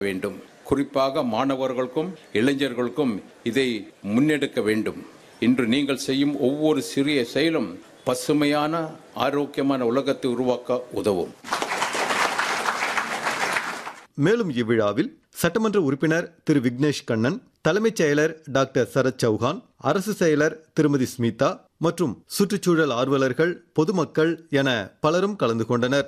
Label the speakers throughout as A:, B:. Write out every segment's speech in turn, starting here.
A: வேண்டும் குறிப்பாக மாணவர்களுக்கும் இளைஞர்களுக்கும் இதை முன்னெடுக்க வேண்டும் இன்று நீங்கள் செய்யும் ஒவ்வொரு சிறிய செயலும் பசுமையான ஆரோக்கியமான உலகத்தை உருவாக்க உதவும்
B: மேலும் இவ்விழாவில் சட்டமன்ற உறுப்பினர் திரு விக்னேஷ் கண்ணன் தலைமைச் செயலர் டாக்டர் சரத் சௌஹான் அரசு செயலர் திருமதி ஸ்மிதா மற்றும் சுற்றுச்சூழல் ஆர்வலர்கள் பொதுமக்கள் என பலரும் கலந்து கொண்டனர்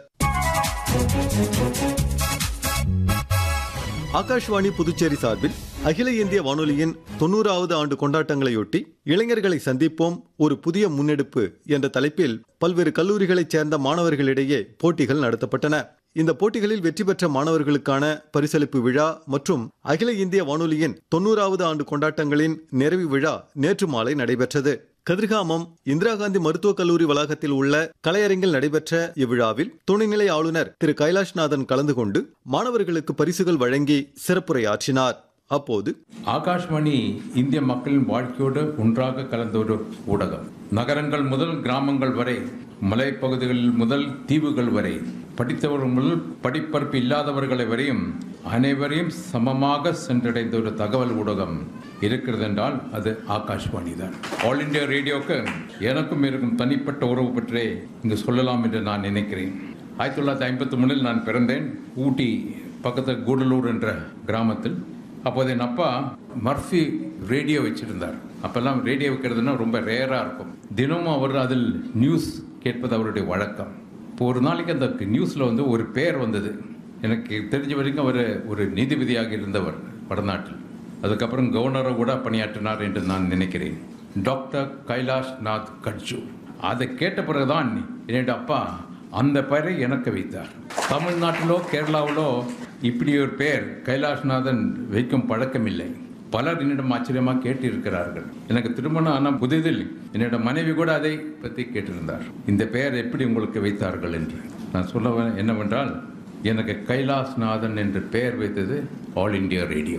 B: ஆகாஷ்வாணி புதுச்சேரி சார்பில் அகில இந்திய வானொலியின் தொண்ணூறாவது ஆண்டு கொண்டாட்டங்களையொட்டி இளைஞர்களை சந்திப்போம் ஒரு புதிய முன்னெடுப்பு என்ற தலைப்பில் பல்வேறு கல்லூரிகளைச் சேர்ந்த மாணவர்களிடையே போட்டிகள் நடத்தப்பட்டன இந்த போட்டிகளில் வெற்றி பெற்ற மாணவர்களுக்கான பரிசளிப்பு விழா மற்றும் அகில இந்திய வானொலியின் தொண்ணூறாவது ஆண்டு கொண்டாட்டங்களின் நிறைவு விழா நேற்று மாலை நடைபெற்றது கதிர்காமம் இந்திரா காந்தி மருத்துவக் கல்லூரி வளாகத்தில் உள்ள கலையரங்கில் நடைபெற்ற இவ்விழாவில் துணைநிலை ஆளுநர் திரு கைலாஷ்நாதன் கலந்து கொண்டு மாணவர்களுக்கு பரிசுகள் வழங்கி சிறப்புரையாற்றினார் அப்போது
A: ஆகாஷ்வாணி இந்திய மக்களின் வாழ்க்கையோடு ஒன்றாக கலந்த ஒரு ஊடகம் நகரங்கள் முதல் கிராமங்கள் வரை மலைப்பகுதிகளில் முதல் தீவுகள் வரை படித்தவர்கள் முதல் படிப்பறிப்பு இல்லாதவர்களை வரையும் அனைவரையும் சமமாக சென்றடைந்த ஒரு தகவல் ஊடகம் இருக்கிறது என்றால் அது ஆகாஷ்வாணி தான் ஆல் இந்தியா ரேடியோவுக்கு எனக்கும் இருக்கும் தனிப்பட்ட உறவு பற்றே இங்கு சொல்லலாம் என்று நான் நினைக்கிறேன் ஆயிரத்தி தொள்ளாயிரத்தி ஐம்பத்தி மூணில் நான் பிறந்தேன் ஊட்டி பக்கத்தில் கூடலூர் என்ற கிராமத்தில் அப்போது என் அப்பா மர்ஃபி ரேடியோ வச்சிருந்தார் அப்பெல்லாம் ரேடியோ வைக்கிறதுனா ரொம்ப ரேராக இருக்கும் தினமும் அவர் அதில் நியூஸ் கேட்பது அவருடைய வழக்கம் இப்போ ஒரு நாளைக்கு அந்த நியூஸில் வந்து ஒரு பேர் வந்தது எனக்கு தெரிஞ்ச வரைக்கும் அவர் ஒரு நீதிபதியாக இருந்தவர் வடநாட்டில் அதுக்கப்புறம் கவர்னரை கூட பணியாற்றினார் என்று நான் நினைக்கிறேன் டாக்டர் கைலாஷ் நாத் கட்ஜு அதை கேட்ட பிறகுதான் என்னுடைய அப்பா அந்த பெயரை எனக்கு வைத்தார் தமிழ்நாட்டிலோ கேரளாவிலோ இப்படி ஒரு பெயர் கைலாஷ்நாதன் வைக்கும் பழக்கம் இல்லை பலர் என்னிடம் ஆச்சரியமாக கேட்டிருக்கிறார்கள் எனக்கு திருமணம் ஆன புதிதில் என்னோட மனைவி கூட அதை பற்றி கேட்டிருந்தார் இந்த பெயர் எப்படி உங்களுக்கு வைத்தார்கள் என்று நான் சொல்ல வ- என்னவென்றால் எனக்கு கைலாஷ்நாதன் என்று பெயர் வைத்தது ஆல் இந்தியா ரேடியோ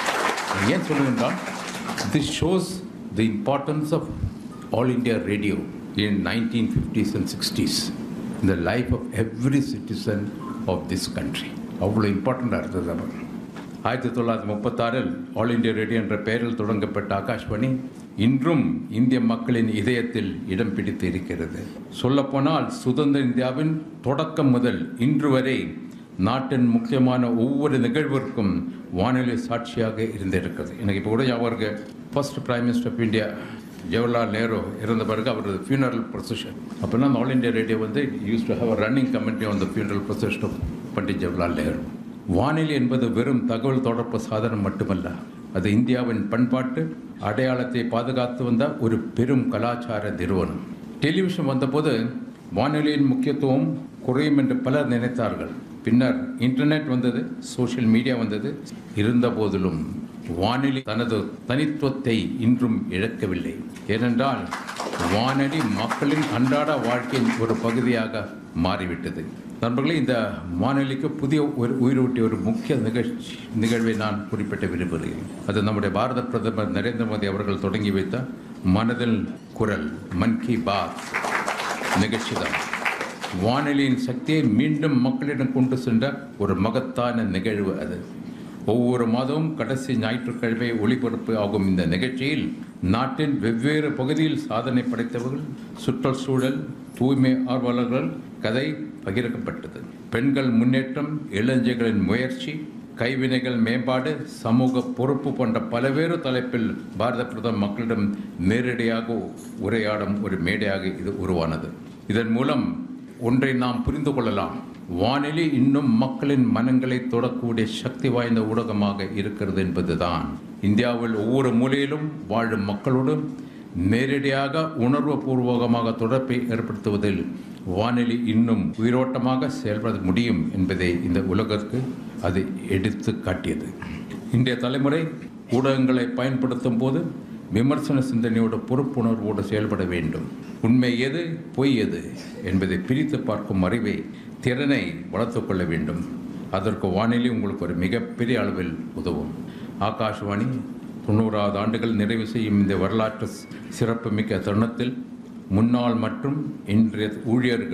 A: ஏன் சொல்லுவென்றால் this shows the importance of All India Radio in nineteen fifties and sixties இந்த life of every citizen of this country அவ்வளோ இம்பார்ட்டண்ட்டாக இருந்தது அவர் ஆயிரத்தி தொள்ளாயிரத்தி முப்பத்தாறில் ஆல் இந்தியா ரேடியோ என்ற பெயரில் தொடங்கப்பட்ட ஆகாஷ்வாணி இன்றும் இந்திய மக்களின் இதயத்தில் இடம் பிடித்து இருக்கிறது சொல்லப்போனால் சுதந்திர இந்தியாவின் தொடக்கம் முதல் இன்று வரை நாட்டின் முக்கியமான ஒவ்வொரு நிகழ்விற்கும் வானொலி சாட்சியாக இருந்திருக்கிறது எனக்கு இப்போ கூட ஞாபகம் இருக்கு first prime minister of India Jawaharlal Nehru இறந்த பிறகு அவரது ஃபியூனரல் ப்ரொசஷன் அப்போல்லாம் ஆல் இந்தியா ரேடியோ வந்து used to have running commentary on the funeral procession of Pandit Jawaharlal Nehru வானிலை என்பது வெறும் தகவல் தொடர்பு சாதனம் மட்டுமல்ல அது இந்தியாவின் பண்பாட்டு அடையாளத்தை பாதுகாத்து வந்த ஒரு பெரும் கலாச்சார நிறுவனம் டெலிவிஷன் வந்தபோது வானொலியின் முக்கியத்துவம் குறையும் என்று பலர் நினைத்தார்கள் பின்னர் இன்டர்நெட் வந்தது சோஷியல் மீடியா வந்தது இருந்த போதிலும் வானொலி தனது தனித்துவத்தை இன்றும் இழக்கவில்லை ஏனென்றால் வானொலி மக்களின் அன்றாட வாழ்க்கையின் ஒரு பகுதியாக மாறிவிட்டது நண்பர்களே இந்த வானொலிக்கு புதிய ஒரு உயிரூட்டிய ஒரு முக்கிய நிகழ்ச்சி நிகழ்வை நான் குறிப்பிட்ட விரும்புகிறேன் அது நம்முடைய பாரத பிரதமர் நரேந்திர மோடி அவர்கள் தொடங்கி வைத்த மனதில் குரல் மன் கி பாத் நிகழ்ச்சி தான் வானொலியின் சக்தியை மீண்டும் மக்களிடம் கொண்டு சென்ற ஒரு மகத்தான நிகழ்வு அது ஒவ்வொரு மாதமும் கடைசி ஞாயிற்றுக்கிழமை ஒளிபரப்பு ஆகும் இந்த நிகழ்ச்சியில் நாட்டின் வெவ்வேறு பகுதியில் சாதனை படைத்தவர்கள் சுற்றுச்சூழல் தூய்மை ஆர்வலர்கள் கதை பகிரப்பட்டது பெண்கள் முன்னேற்றம் இளைஞர்களின் முயற்சி கைவினைகள் மேம்பாடு சமூக பொறுப்பு போன்ற பல்வேறு தலைப்பில் பாரத பிரதமர் மக்களிடம் நேரடியாக உரையாடும் ஒரு மேடையாக இது உருவானது இதன் மூலம் ஒன்றை நாம் புரிந்து கொள்ளலாம் வானொலி இன்னும் மக்களின் மனங்களை தொடக்கூடிய சக்தி வாய்ந்த ஊடகமாக இருக்கிறது என்பதுதான் இந்தியாவில் ஒவ்வொரு மூலையிலும் வாழும் மக்களோடும் நேரடியாக உணர்வுபூர்வகமாக தொடர்பை ஏற்படுத்துவதில் வானொலி இன்னும் உயிரோட்டமாக செயல்பட முடியும் என்பதை இந்த உலகிற்கு அது எடுத்து காட்டியது இன்றைய தலைமுறை ஊடகங்களை பயன்படுத்தும் போது விமர்சன சிந்தனையோட பொறுப்புணர்வோடு செயல்பட வேண்டும் உண்மை எது பொய் எது என்பதை பிரித்து பார்க்கும் அறிவை திறனை வளர்த்துக் கொள்ள வேண்டும் அதற்கு வானிலை உங்களுக்கு ஒரு மிகப்பெரிய அளவில் உதவும் ஆகாஷ்வாணி தொண்ணூறாவது ஆண்டுகள் நிறைவு செய்யும் இந்த வரலாற்று சிறப்புமிக்க தருணத்தில் முன்னாள் மற்றும் இன்றைய ஊழியர்கள்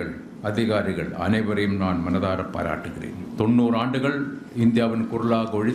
A: அதிகாரிகள் அனைவரையும் நான் மனதார பாராட்டுகிறேன் தொண்ணூறு ஆண்டுகள் இந்தியாவின் குரலாக ஒழி